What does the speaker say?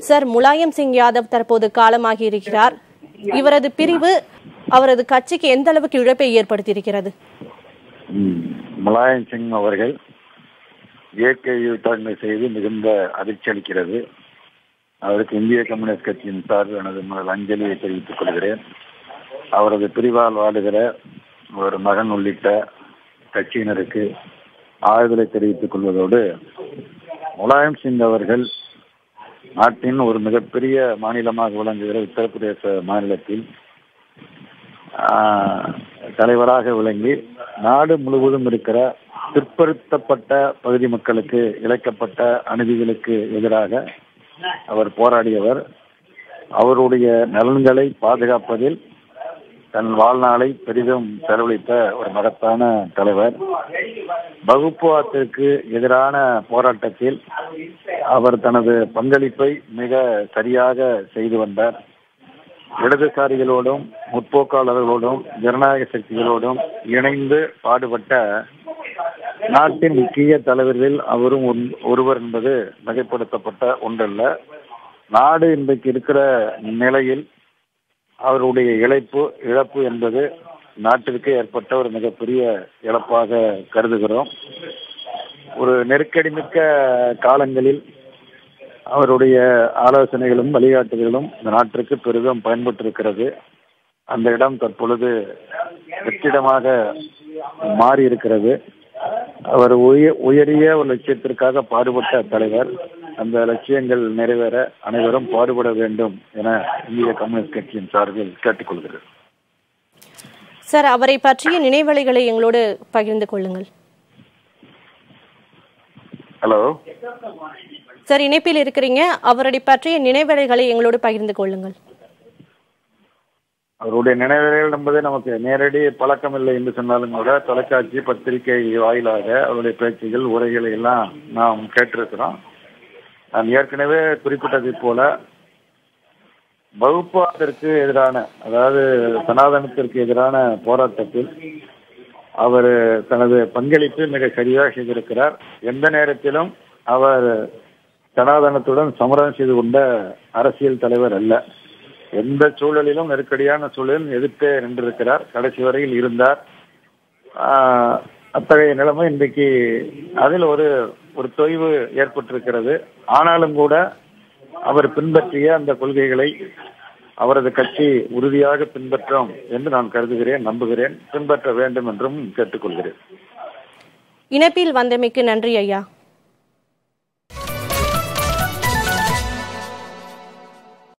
sir Mulayam Singh Yadav தற்போது காலமாகி இருக்கிறார் இவரது பிரிவு அவரது கட்சிக்கு எந்த அளவுக்கு இழப்பை ஏற்படுத்தியிருக்கிறது ம், முலாயம் சிங் அவர்கள் இயற்கை யூட்டாண்மை செய்து மிகுந்த அதிர்ச்சி அளிக்கிறது அவருக்கு இந்திய கம்யூனிஸ்ட் கட்சியின் சார்பில் எனது முதல் அஞ்சலியை தெரிவித்துக் கொள்கிறேன் அவரது பிரிவால் வாடுகிற ஒரு மகன் உள்ளிட்ட கட்சியினருக்கு ஆறுதலை தெரிவித்துக் கொள்வதோடு முலாயம் சிங் அவர்கள் நாட்டின் ஒரு மிகப்பெரிய மாநிலமாக விளங்குகிற உத்தரப்பிரதேச மாநிலத்தில் ஆஹ், தலைவராக விளங்கி நாடு முழுவதும் இருக்கிற பிற்படுத்தப்பட்ட பகுதி மக்களுக்கு இழைக்கப்பட்ட அநீதிகளுக்கு எதிராக அவர் போராடியவர் அவருடைய நலன்களை பாதுகாப்பதில் தன் வாழ்நாளை பெரிதும் செலவழித்த ஒரு மகத்தான தலைவர் வகுப்புவாதத்திற்கு எதிரான போராட்டத்தில் அவர் தனது பங்களிப்பை மிக சரியாக செய்து வந்தார் இடதுசாரிகளோடும் முற்போக்காளர்களோடும் ஜனநாயக சக்திகளோடும் இணைந்து பாடுபட்ட நாட்டின் முக்கிய தலைவர்களில் அவரும் ஒன்- ஒருவர் என்பது மிகைப்படுத்தப்பட்ட ஒன்றல்ல நாடு இன்றைக்கு இருக்கிற நிலையில் அவருடைய இழைப்பு இழப்பு என்பது நாட்டிற்கு ஏற்பட்ட ஒரு மிகப்பெரிய இழப்பாக கருதுகிறோம் ஒரு நெருக்கடி மிக்க காலங்களில் அவருடைய ஆலோசனைகளும் வழிகாட்டுதலும் இந்த நாட்டிற்கு பெரிதும் பயன்பட்டிருக்கிறது அந்த இடம் தற்பொழுது வெற்றிடமாக மாறி இருக்கிறது அவர் உய உயரிய ஒரு லட்சியத்திற்காக பாடுபட்ட தலைவர் அந்த லட்சியங்கள் நிறைவேற அனைவரும் பாடுபட வேண்டும் என இந்திய கம்யூனிஸ்ட் கட்சியின் சார்பில் கேட்டுக்கொள்கிறேன் சார் அவரை பற்றிய நினைவலைகளை எங்களோடு பகிர்ந்து கொள்ளுங்கள் ஹலோ சார் இணைப்பில் இருக்கிறீங்க அவரை பற்றிய நினைவலைகளை எங்களோடு பகிர்ந்து கொள்ளுங்கள் அவருடைய நினைவுகள் என்பது நமக்கு நேரடி பழக்கம் இல்லை என்று சொன்னாலும் கூட தொலைக்காட்சி பத்திரிகை வாயிலாக அவருடைய பேச்சுகள் உரைகளை எல்லாம் நாம் கேட்டிருக்கிறோம் நான் ஏற்கனவே குறிப்பிட்டதைப் போல வகுப்பாதத்திற்கு எதிரான அதாவது சனாதனத்திற்கு எதிரான போராட்டத்தில் அவர் தனது பங்களிப்பு மிக சரியாக செய்திருக்கிறார் எந்த நேரத்திலும் அவர் சனாதனத்துடன் சமரசம் செய்து கொண்ட அரசியல் தலைவர் அல்ல எந்த சூழலிலும் நெருக்கடியான சூழலில் எதிர்த்தே நின்றிருக்கிறார் கடைசி வரையில் இருந்தார் ஆஹ், அத்தகைய நிலைமை இன்றைக்கு அதில் ஒரு ஒரு தொய்வு ஏற்பட்டிருக்கிறது ஆனாலும் கூட அவர் பின்பற்றிய அந்த கொள்கைகளை அவரது கட்சி உறுதியாக பின்பற்றும் என்று நான் கருதுகிறேன் நம்புகிறேன் பின்பற்ற வேண்டும் என்றும் கேட்டுக்கொள்கிறேன் இணைப்பில் வந்தமைக்கு நன்றி ஐயா